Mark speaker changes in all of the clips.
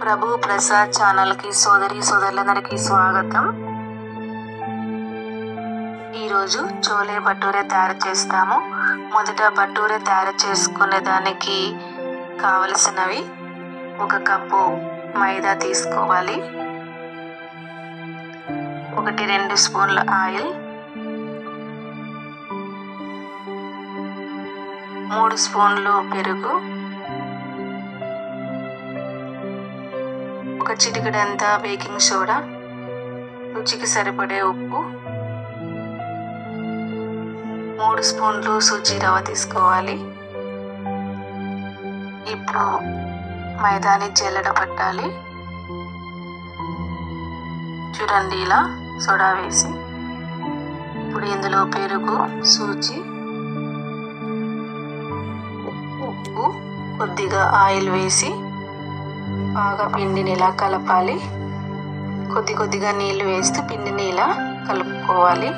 Speaker 1: ప్రభు ప్రసాద్ ఛానల్కి సోదరి సోదరులందరికీ స్వాగతం ఈరోజు చోలే భటూరే తయారు చేస్తాము మొదట భటూరే తయారు చేసుకునే దానికి కావలసినవి ఒక కప్పు మైదా తీసుకోవాలి ఒకటి రెండు స్పూన్ల ఆయిల్ మూడు స్పూన్లు పెరుగు ఒక చిటికెడంత బేకింగ్ సోడా రుచికి సరిపడే ఉప్పు మూడు స్పూన్లు సుజీ రవ్వ తీసుకోవాలి ఇప్పుడు మైదాని జల్లెడ పట్టాలి చూడండి ఇలా సోడా వేసి ఇప్పుడు ఇందులో పెరుగు సూచి ఉప్పు కొద్దిగా ఆయిల్ వేసి బాగా పిండిని ఇలా కలపాలి కొద్ది కొద్దిగా నీళ్లు వేస్తూ పిండిని ఇలా కలుపుకోవాలి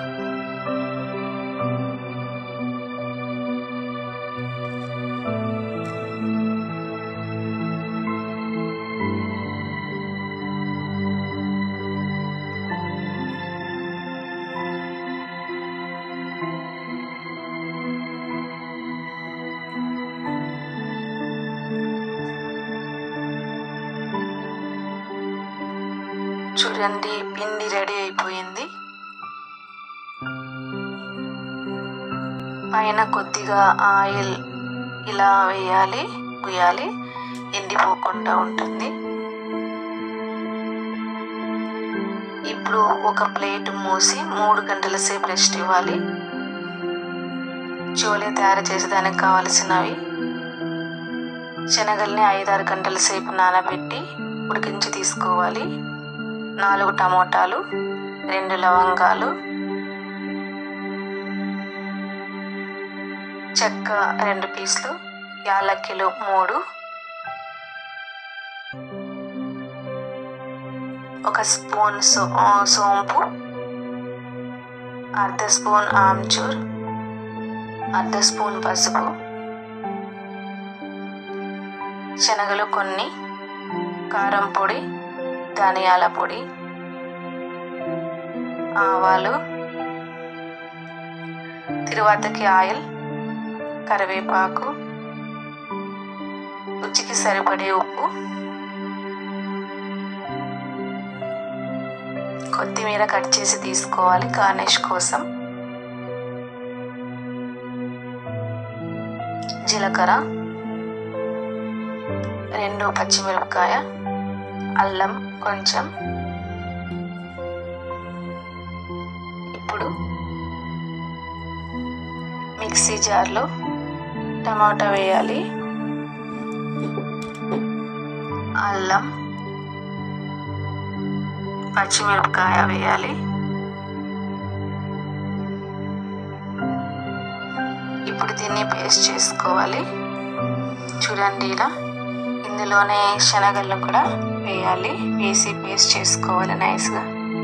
Speaker 1: చూడండి పిండి రెడీ అయిపోయింది పైన కొద్దిగా ఆయిల్ ఇలా వేయాలి వేయాలి ఎండిపోకుండా ఉంటుంది ఇప్పుడు ఒక ప్లేట్ మూసి మూడు గంటల సేపు రెస్ట్ ఇవ్వాలి చోలే తయారు చేసేదానికి కావలసినవి శనగల్ని ఐదారు గంటల సేపు నానబెట్టి ఉడికించి తీసుకోవాలి నాలుగు టమోటాలు రెండు లవంగాలు చెక్క రెండు పీసులు యాలక్కిలు మూడు ఒక స్పూన్ సో సోంపు అర్ధ స్పూన్ ఆమ్చూర్ అర్ధ స్పూన్ పసుపు శనగలు కొన్ని కారం పొడి ధనియాల పొడి ఆవాలు తిరువాతకి ఆయిల్ కరివేపాకు రుచికి సరిపడే ఉప్పు కొత్తిమీర కట్ చేసి తీసుకోవాలి గార్నిష్ కోసం జీలకర్ర రెండు పచ్చిమిరపకాయ అల్లం కొంచెం ఇప్పుడు మిక్సీ జార్లో టమాటా వేయాలి అల్లం పచ్చిమిరపకాయ వేయాలి ఇప్పుడు దీన్ని పేస్ట్ చేసుకోవాలి చూడండి ఇలా ఇందులోనే శనగలను కూడా వేయాలి వేసి పేస్ట్ చేసుకోవాలి నైస్గా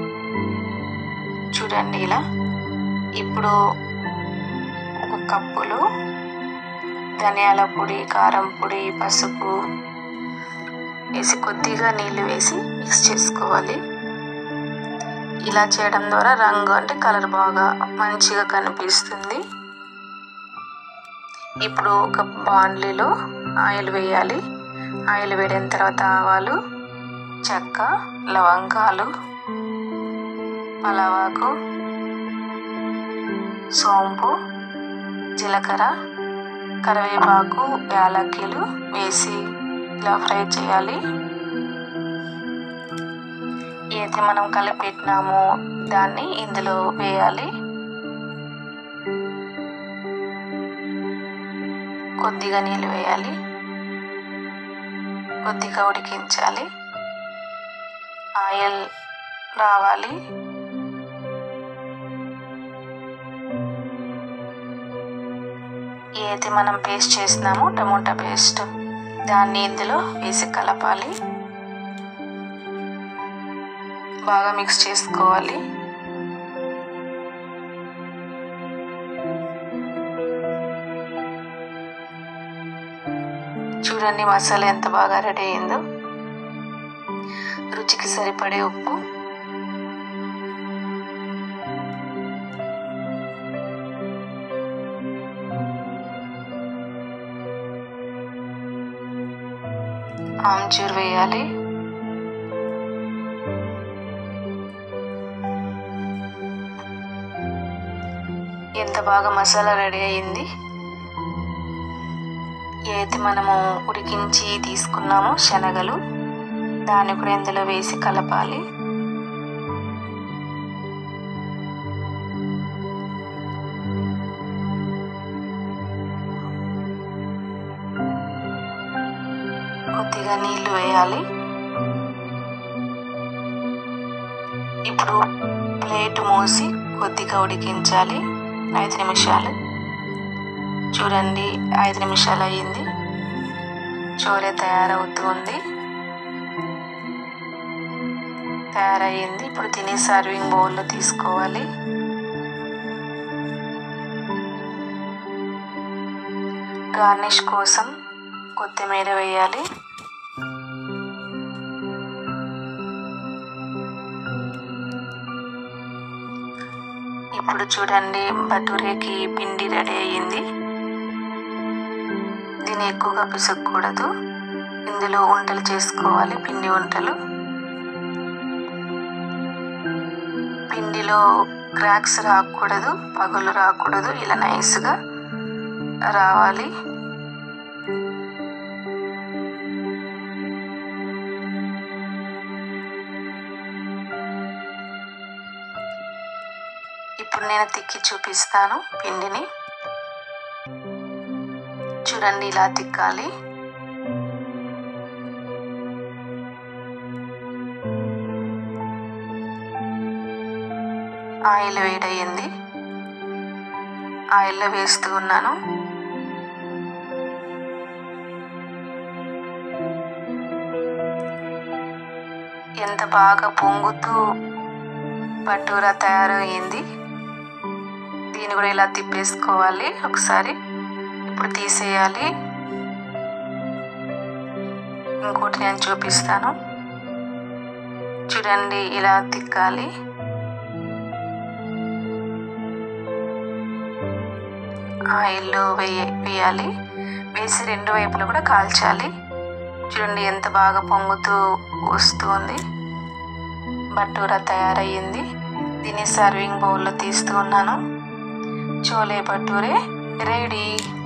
Speaker 1: చూడండి ఇలా ఇప్పుడు ఒక కప్పులో ధనియాల పొడి కారం పొడి పసుపు వేసి కొద్దిగా నీళ్ళు వేసి మిక్స్ చేసుకోవాలి ఇలా చేయడం ద్వారా రంగు అంటే కలర్ బాగా మంచిగా కనిపిస్తుంది ఇప్పుడు ఒక బాండ్లీలో ఆయిల్ వేయాలి ఆయిల్ వేడిన తర్వాత ఆవాలు చెక్క లవంగాలు పలవాకు సోంపు జీలకర్ర కరివేపాకు యాలక్కీలు వేసి ఇలా ఫ్రై చేయాలి ఏదైతే మనం కలిపి పెట్టినామో దాన్ని ఇందులో వేయాలి కొద్దిగా నీళ్ళు వేయాలి కొద్దిగా ఉడికించాలి ఆయిల్ రావాలి ఏదైతే మనం పేస్ట్ చేసినామో టమోటా పేస్ట్ దాన్ని ఇందులో వేసి కలపాలి బాగా మిక్స్ చేసుకోవాలి చూడండి మసాలా ఎంత బాగా రెడీ అయిందో రుచికి సరిపడే ఉప్పు ఆమ్చూర్ వేయాలి ఎంత బాగా మసాలా రెడీ అయింది ఏదైతే మనము ఉడికించి తీసుకున్నామో శనగలు దాన్ని కూడా ఇందులో వేసి కలపాలి కొద్దిగా నీళ్లు వేయాలి ఇప్పుడు ప్లేట్ మూసి కొద్దిగా ఉడికించాలి ఐదు నిమిషాలు చూడండి ఐదు నిమిషాలు అయ్యింది చోలే తయారవుతుంది తయారయ్యింది ఇప్పుడు తిని సర్వింగ్ బౌల్లో తీసుకోవాలి గార్నిష్ కోసం కొత్తిమీర వేయాలి ఇప్పుడు చూడండి భటూరేకి పిండి రెడీ అయ్యింది దీన్ని ఎక్కువగా పిసక్కూడదు ఇందులో వంటలు చేసుకోవాలి పిండి వంటలు పిండిలో క్రాక్స్ రాకూడదు పగులు రాకూడదు ఇలా నైస్గా రావాలి ఇప్పుడు నేను తిక్కి చూపిస్తాను పిండిని చూడండి ఇలా తిక్కాలి ఆయిల్ వేడయ్యింది ఆయిల్లో వేస్తూ ఉన్నాను ఎంత బాగా పొంగుతూ పట్టూరా తయారయ్యింది దీన్ని కూడా ఇలా తిప్పేసుకోవాలి ఒకసారి ఇప్పుడు తీసేయాలి ఇంకోటి నేను చూపిస్తాను చూడండి ఇలా తిక్కాలి ఆయిల్లో వేయ వేయాలి వేసి రెండు వైపులు కూడా కాల్చాలి చూడండి ఎంత బాగా పొంగుతూ వస్తుంది బట్టూరా తయారయ్యింది దీన్ని సర్వింగ్ బౌల్లో తీస్తూ ఉన్నాను చోలే భటూరే రెడీ